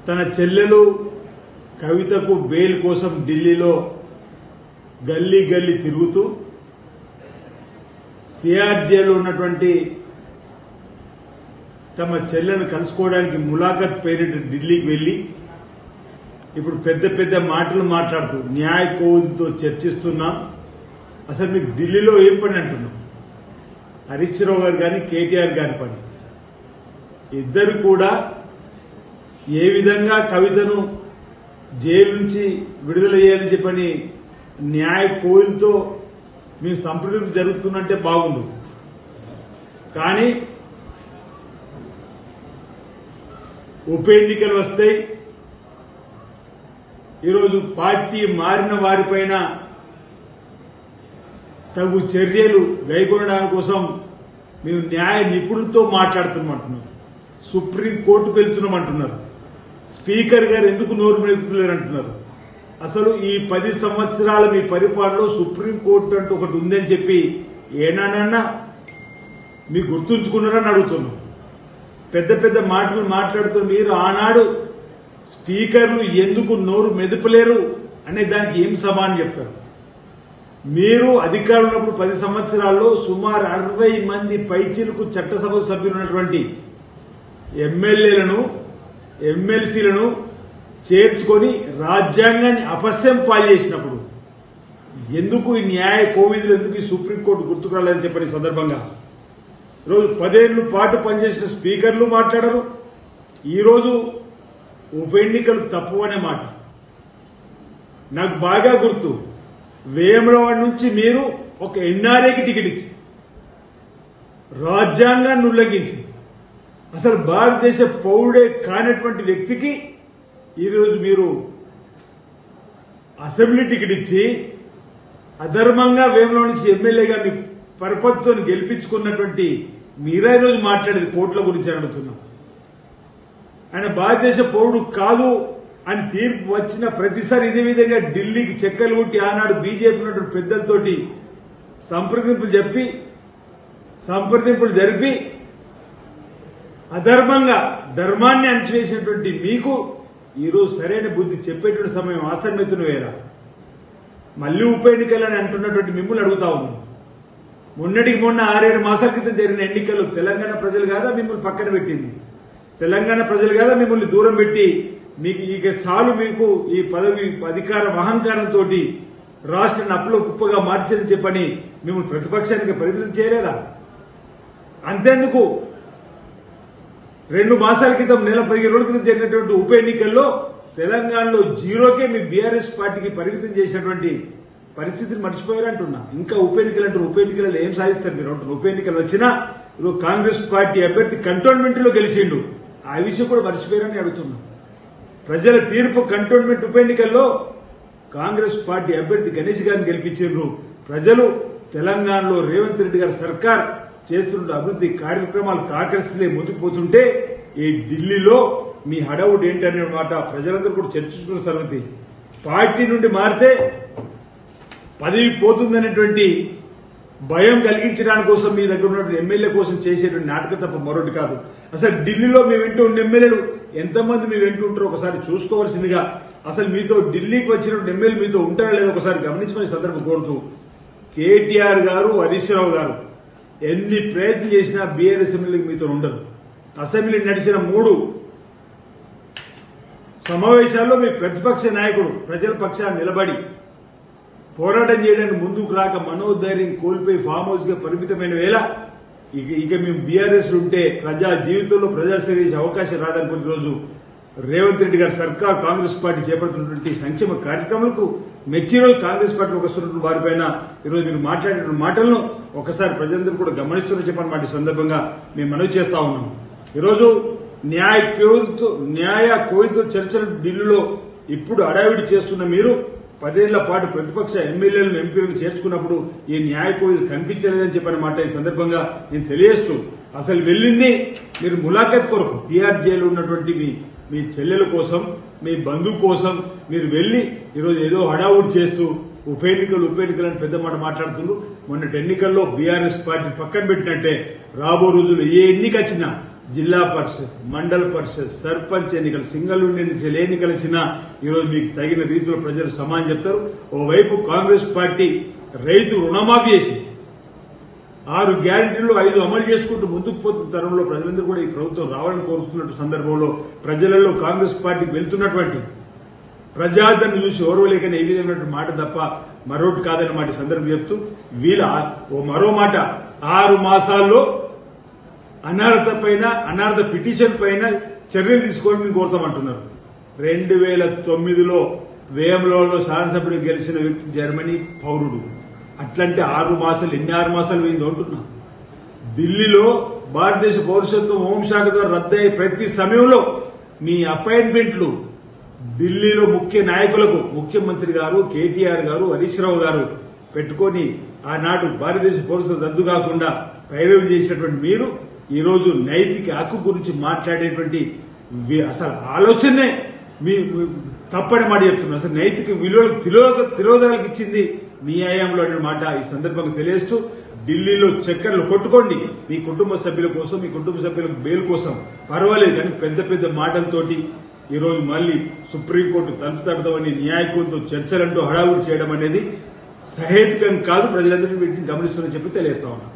తన చెల్లెలు కవితకు బెయిల్ కోసం ఢిల్లీలో గల్లీ గల్లీ తిరుగుతూ తిహార్ జైల్లో ఉన్నటువంటి తమ చెల్లెను కలుసుకోవడానికి ములాఖత్ పేరిట ఢిల్లీకి వెళ్ళి ఇప్పుడు పెద్ద పెద్ద మాటలు మాట్లాడుతూ న్యాయ కోవిదితో చర్చిస్తున్నాం అసలు మీకు ఢిల్లీలో ఏం పని అంటున్నాం హరీష్ రావు గారు కానీ కేటీఆర్ గారి పని ఇద్దరు కూడా ఏ విధంగా కవితను జైలు నుంచి విడుదల చేయాలని చెప్పని న్యాయ కోయిలతో మేము సంప్రదింపు జరుగుతున్నట్టే బాగుండు కానీ ఉప ఎన్నికలు వస్తాయి ఈరోజు పార్టీ మారిన వారిపైన తగు చర్యలు గైకొనడానికి కోసం మేము న్యాయ నిపుణులతో మాట్లాడుతున్నామంటున్నారు సుప్రీం కోర్టుకు వెళ్తున్నామంటున్నారు స్పీకర్ గారు ఎందుకు నోరు మెలుపుతలేరు అంటున్నారు అసలు ఈ పది సంవత్సరాల మీ పరిపాలనలో సుప్రీం కోర్టు అంటూ ఒకటి ఉందని చెప్పి ఏనానన్నా మీరు గుర్తుంచుకున్నారని అడుగుతున్నాం పెద్ద పెద్ద మాటలు మాట్లాడుతున్న మీరు ఆనాడు స్పీకర్లు ఎందుకు నోరు మెదపలేరు అనే దానికి ఏం సమానం చెప్తారు మీరు అధికారం ఉన్నప్పుడు పది సంవత్సరాల్లో సుమారు అరవై మంది పైచీలకు చట్టసభ సభ్యులు ఉన్నటువంటి ఎమ్మెల్యేలను ఎమ్మెల్సీలను చేర్చుకొని రాజ్యాంగాన్ని అపస్యం పాలు చేసినప్పుడు ఎందుకు ఈ న్యాయ కోవిదులు ఎందుకు ఈ సుప్రీంకోర్టు గుర్తుకు రాలేదని చెప్పని సందర్భంగా ఈరోజు పదేళ్ల పాటు పనిచేసిన స్పీకర్లు మాట్లాడరు ఈరోజు ఉప ఎన్నికలు తప్పు అనే మాట నాకు బాగా గుర్తు వేములవాడ నుంచి మీరు ఒక ఎన్ఆర్ఏకి టికెట్ ఇచ్చి రాజ్యాంగాన్ని ఉల్లంఘించి అసలు భారతదేశ పౌరుడే కానటువంటి వ్యక్తికి ఈరోజు మీరు అసెంబ్లీ టికెట్ ఇచ్చి అధర్మంగా వేములవాడ నుంచి ఎమ్మెల్యేగా మీ పరపతితో గెలిపించుకున్నటువంటి మీరా ఈరోజు మాట్లాడేది కోట్ల గురించి అని అడుగుతున్నాం ఆయన భారతదేశ పౌరుడు కాదు అని తీర్పు వచ్చిన ప్రతిసారి ఇదే విధంగా ఢిల్లీకి చెక్కలు కొట్టి ఆనాడు బీజేపీ ఉన్నటువంటి పెద్దలతోటి సంప్రదింపులు చెప్పి సంప్రదింపులు జరిపి అధర్మంగా ధర్మాన్ని అణచివేసినటువంటి మీకు ఈరోజు సరైన బుద్ధి చెప్పేటువంటి సమయం ఆసన్నతున్న వేరా మళ్ళీ ఉప ఎన్నికలని అంటున్నటువంటి మిమ్మల్ని అడుగుతా ఉన్నాం మొన్నటికి మొన్న ఆరేడు మాసాల క్రితం జరిగిన ఎన్నికలు తెలంగాణ ప్రజలు కాదా మిమ్మల్ని పక్కన పెట్టింది తెలంగాణ ప్రజలు కాదా మిమ్మల్ని దూరం పెట్టి మీకు ఇక చాలు మీకు ఈ పదవి అధికారం అహంకారంతో రాష్ట్రాన్ని అప్పులో కుప్పగా మార్చని చెప్పని మిమ్మల్ని ప్రతిపక్షానికి పరిమితం చేయలేదా అంతేందుకు రెండు మాసాల క్రితం నెల పదిహేను రోజుల క్రితం జరిగినటువంటి ఉప ఎన్నికల్లో తెలంగాణలో జీరోకే మీ బీఆర్ఎస్ పార్టీకి పరిమితం చేసినటువంటి పరిస్థితిని మర్చిపోయారంటున్నా ఇంకా ఉప ఎన్నికలు అంటారు ఉప ఎన్నికలలో ఏం సాధిస్తారు మీరు అంటున్నారు ఉప ఎన్నికలు వచ్చినా ఈరోజు కాంగ్రెస్ పార్టీ అభ్యర్థి కంటోన్మెంట్ లో గెలిచిండు ఆ విషయం కూడా మర్చిపోయారని అడుగుతున్నా ప్రజల తీర్పు కంటోన్మెంట్ ఉప ఎన్నికల్లో కాంగ్రెస్ పార్టీ అభ్యర్థి గణేష్ గారిని గెలిపించారు ప్రజలు తెలంగాణలో రేవంత్ రెడ్డి గారి సర్కార్ చేస్తున్న అభివృద్ధి కార్యక్రమాలు కాకరిస్తలే ముందుకు పోతుంటే ఈ ఢిల్లీలో మీ హడవుడ్ ఏంటనే మాట ప్రజలందరూ కూడా చర్చించుకున్న సంగతి పార్టీ నుండి మారితే పదవి పోతుందనేటువంటి భయం కలిగించడానికి కోసం మీ దగ్గర ఉన్నటువంటి ఎమ్మెల్యే కోసం చేసేటువంటి నాటకం తప్ప మరొకటి కాదు అసలు ఢిల్లీలో మీ వెంట ఉన్న ఎమ్మెల్యేలు ఎంతమంది మీ వెంట ఉంటారో ఒకసారి చూసుకోవాల్సిందిగా అసలు మీతో ఢిల్లీకి వచ్చినటువంటి ఎమ్మెల్యే మీతో ఉంటారా లేదో ఒకసారి గమనించమని సందర్భం కోరుతూ కేటీఆర్ గారు హరీష్ రావు గారు ఎన్ని ప్రయత్నం చేసినా బీఆర్ఎస్ ఎమ్మెల్యేకి మీతో ఉండరు అసెంబ్లీ నడిచిన మూడు సమావేశాల్లో మీ ప్రతిపక్ష నాయకుడు ప్రజల పక్షాన్ని నిలబడి పోరాటం చేయడానికి ముందుకు రాక మనోధైర్యం కోల్పోయి ఫామ్ హౌస్ గా పరిమితమైన వేళ ఇక ఇక మేము బీఆర్ఎస్ ఉంటే ప్రజా జీవితంలో ప్రజాసేవ చేసే అవకాశం రాదనుకున్న రోజు రేవంత్ రెడ్డి గారి సర్కార్ కాంగ్రెస్ పార్టీ చేపడుతున్నటువంటి సంక్షేమ కార్యక్రమాలకు మెచ్చి రోజు కాంగ్రెస్ పార్టీకి వస్తున్నటువంటి వారిపైన ఈరోజు మీరు మాట్లాడిన మాటలను ఒకసారి ప్రజలందరూ కూడా గమనిస్తున్న చెప్పనమాట ఈ సందర్భంగా మేము మనవి చేస్తా ఉన్నాం ఈరోజు న్యాయ కోవిల్తో న్యాయ కోవిల్తో చర్చలు ఢిల్లీలో ఇప్పుడు అడావిడి చేస్తున్న మీరు పదేళ్ల పాటు ప్రతిపక్ష ఎమ్మెల్యేలను ఎంపీలను చేర్చుకున్నప్పుడు ఈ న్యాయ కోవిల్ కనిపించలేదని చెప్పిన మాట ఈ సందర్భంగా నేను తెలియజేస్తూ అసలు వెళ్ళింది మీరు ములాఖత్ కొరకు తిహార్ జైలు ఉన్నటువంటి మీ మీ చెల్లెల కోసం మీ బంధువు కోసం మీరు వెళ్ళి ఈరోజు ఏదో హడావుడి చేస్తూ ఉప ఎన్నికలు ఉప ఎన్నికలు అని పెద్ద మాట మాట్లాడుతున్నారు మొన్నటి ఎన్నికల్లో బీఆర్ఎస్ పార్టీ పక్కన పెట్టినట్టే రాబో రోజులు ఏ ఎన్నిక వచ్చినా జిల్లా పరిషత్ మండల పరిషత్ సర్పంచ్ ఎన్నికలు సింగల్ ఎన్నికలు ఎన్నికలు ఇచ్చినా ఈరోజు మీకు తగిన రీతిలో ప్రజలు సమానం చెప్తారు ఓవైపు కాంగ్రెస్ పార్టీ రైతు రుణమాఫీ చేసి ఆరు గ్యారంటీలు ఐదు అమలు చేసుకుంటూ ముందుకు పోతున్న తరంలో ప్రజలందరూ కూడా ఈ ప్రభుత్వం రావాలని కోరుతున్న సందర్భంలో ప్రజలలో కాంగ్రెస్ పార్టీకి వెళ్తున్నటువంటి ప్రజాదరణ చూసి ఓర్వలేకనే ఈ విధమైనటువంటి మాట తప్ప మరొకటి కాదన్న మాట ఈ సందర్భం చెప్తూ వీళ్ళ ఓ మరో మాట ఆరు మాసాల్లో అనర్హత పైన అనర్హత పిటిషన్ పైన చర్యలు తీసుకోవడం మేము కోరుతామంటున్నారు రెండు వేల తొమ్మిదిలో వేయంలో శాసనసభ్యుడు గెలిచిన వ్యక్తి జర్మనీ పౌరుడు అట్లంటే ఆరు మాసాలు ఎన్ని ఆరు మాసాలు పోయింది అంటున్నా ఢిల్లీలో భారతదేశ పౌరసత్వం హోంశాఖ ద్వారా రద్దయ్యే ప్రతి సమయంలో మీ అపాయింట్మెంట్లు ఢిల్లీలో ముఖ్య నాయకులకు ముఖ్యమంత్రి గారు కేటీఆర్ గారు హరీష్ రావు గారు పెట్టుకొని ఆనాడు భారతదేశ పౌరసత్వం రద్దు కాకుండా పైరవి చేసినటువంటి మీరు ఈ రోజు నైతిక హక్కు గురించి మాట్లాడేటువంటి వి- అసలు ఆలోచనే మీ మీ- తప్పని మాట చెప్తున్నారు అసలు నైతిక విలువలకు తిరోధ తిరోధాలకు ఇచ్చింది మీ హయాంలో అనే మాట ఈ సందర్భంగా తెలియజేస్తూ ఢిల్లీలో చక్కర్లు కొట్టుకోండి మీ కుటుంబ సభ్యుల కోసం మీ కుటుంబ సభ్యుల బెయిల్ కోసం పర్వాలేదు కానీ పెద్ద పెద్ద మాటలతోటి ఈ రోజు మళ్ళీ సుప్రీంకోర్టు తలుపు తడదామని న్యాయకులతో చర్చలంటూ హడావుడి చేయడం అనేది సహేతుకం కాదు ప్రజలందరినీ వీటిని గమనిస్తున్నా చెప్పి తెలియస్తా ఉన్నా